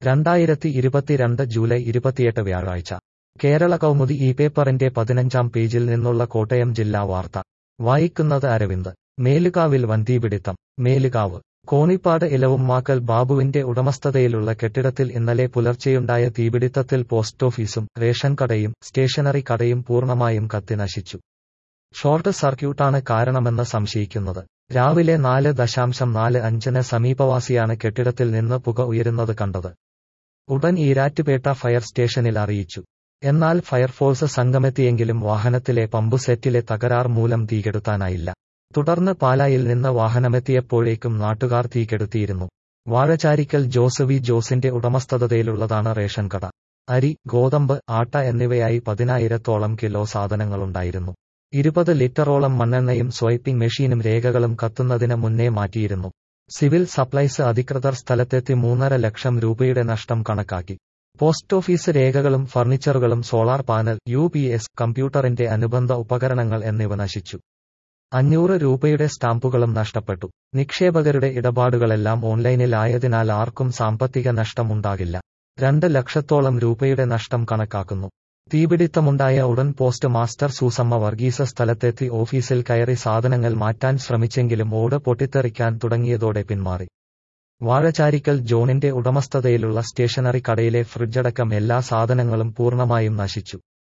രണ്ടായിരത്തി ഇരുപത്തിരണ്ട് ജൂലൈ ഇരുപത്തിയെട്ട് വ്യാഴാഴ്ച കേരള കൗമുദി ഈ പേപ്പറിന്റെ പതിനഞ്ചാം പേജിൽ നിന്നുള്ള കോട്ടയം ജില്ലാ വാർത്ത വായിക്കുന്നത് അരവിന്ദ് മേലുകാവിൽ വൻതീപിടിത്തം മേലുകാവ് കോണിപ്പാട് ഇലവുമ്മാക്കൽ ബാബുവിന്റെ ഉടമസ്ഥതയിലുള്ള കെട്ടിടത്തിൽ ഇന്നലെ പുലർച്ചെയുണ്ടായ തീപിടിത്തത്തിൽ പോസ്റ്റ് ഓഫീസും റേഷൻ കടയും സ്റ്റേഷനറി കടയും പൂർണ്ണമായും കത്തിനശിച്ചു ഷോർട്ട് സർക്യൂട്ടാണ് കാരണമെന്ന് സംശയിക്കുന്നത് രാവിലെ നാല് ദശാംശം നാല് അഞ്ചിന് സമീപവാസിയാണ് കെട്ടിടത്തിൽ നിന്ന് പുക ഉയരുന്നത് കണ്ടത് ഉടൻ ഈരാറ്റുപേട്ട ഫയർ സ്റ്റേഷനിൽ അറിയിച്ചു എന്നാൽ ഫയർഫോഴ്സ് സംഘമെത്തിയെങ്കിലും വാഹനത്തിലെ പമ്പ് സെറ്റിലെ തകരാർ മൂലം തീകെടുത്താനായില്ല തുടർന്ന് പാലായിൽ നിന്ന് വാഹനമെത്തിയപ്പോഴേക്കും നാട്ടുകാർ തീകെടുത്തിയിരുന്നു വാഴചാരിക്കൽ ജോസ് വി ജോസിന്റെ ഉടമസ്ഥതയിലുള്ളതാണ് റേഷൻ കട അരി ഗോതമ്പ് ആട്ട എന്നിവയായി പതിനായിരത്തോളം കിലോ സാധനങ്ങളുണ്ടായിരുന്നു ഇരുപത് ലിറ്ററോളം മണ്ണെണ്ണയും സ്വൈപ്പിംഗ് മെഷീനും രേഖകളും കത്തുന്നതിന് മുന്നേ മാറ്റിയിരുന്നു സിവിൽ സപ്ലൈസ് അധികൃതർ സ്ഥലത്തെത്തി മൂന്നര ലക്ഷം രൂപയുടെ നഷ്ടം കണക്കാക്കി പോസ്റ്റ് ഓഫീസ് രേഖകളും ഫർണിച്ചറുകളും solar panel U P S കമ്പ്യൂട്ടറിന്റെ അനുബന്ധ ഉപകരണങ്ങൾ എന്നിവ നശിച്ചു അഞ്ഞൂറ് രൂപയുടെ സ്റ്റാമ്പുകളും നഷ്ടപ്പെട്ടു നിക്ഷേപകരുടെ ഇടപാടുകളെല്ലാം ഓൺലൈനിൽ ആയതിനാൽ ആർക്കും സാമ്പത്തിക നഷ്ടമുണ്ടാകില്ല രണ്ട് ലക്ഷത്തോളം രൂപയുടെ നഷ്ടം കണക്കാക്കുന്നു തീപിടിത്തമുണ്ടായ ഉടൻ പോസ്റ്റ് മാസ്റ്റർ സൂസമ്മ വർഗീസ സ്ഥലത്തെത്തി ഓഫീസിൽ കയറി സാധനങ്ങൾ മാറ്റാൻ ശ്രമിച്ചെങ്കിലും ഓട് പൊട്ടിത്തെറിക്കാൻ തുടങ്ങിയതോടെ പിന്മാറി വാഴചാരിക്കൽ ജോണിന്റെ ഉടമസ്ഥതയിലുള്ള സ്റ്റേഷനറി കടയിലെ ഫ്രിഡ്ജടക്കം എല്ലാ സാധനങ്ങളും പൂർണ്ണമായും നശിച്ചു